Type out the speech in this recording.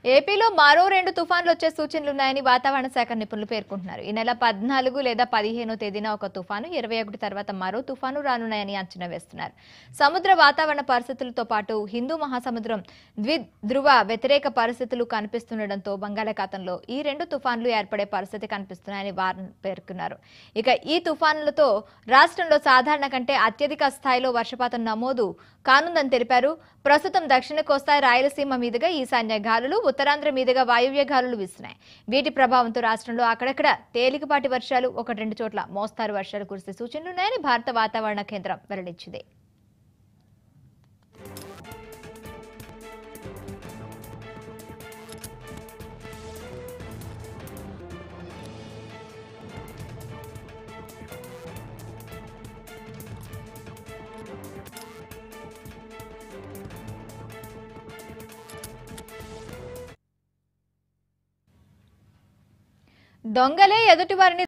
ఏపీలో మరో రెండు తుఫాన్లు వచ్చే సూచనలు ఉన్నాయని వాతావరణ శాఖ నిపుణులు పేర్కొంటున్నారు ఈ నెల పద్నాలుగు లేదా పదిహేనో తేదీన ఒక తుఫాను ఇరవై ఒకటి తర్వాత మరో తుఫాను రానున్నాయని అంచనా వేస్తున్నారు సముద్ర వాతావరణ పరిస్థితులతో పాటు హిందూ మహాసముద్రం ద్విధ్రువ వ్యతిరేక పరిస్థితులు కనిపిస్తుండటంతో బంగాళాఖాతంలో ఈ రెండు తుఫాన్లు ఏర్పడే పరిస్థితి కనిపిస్తున్నాయని వారు పేర్కొన్నారు ఇక ఈ తుఫానులతో రాష్ట్రంలో సాధారణ కంటే అత్యధిక స్థాయిలో వర్షపాతం నమోదు కానుందని తెలిపారు ప్రస్తుతం దక్షిణ కోస్తా రాయలసీమ మీదుగా ఈశాన్య గాలులు ఉత్తరాంధ్ర మీదుగా వాయువ్య గాలులు వీస్తున్నాయి వీటి ప్రభావంతో రాష్ట్రంలో అక్కడక్కడ తేలికపాటి వర్షాలు ఒకటి రెండు చోట్ల మోస్తారు వర్షాలు కురిసే సూచనలున్నాయని భారత వాతావరణ కేంద్రం వెల్లడించింది దొంగలే ఎదుటివారిని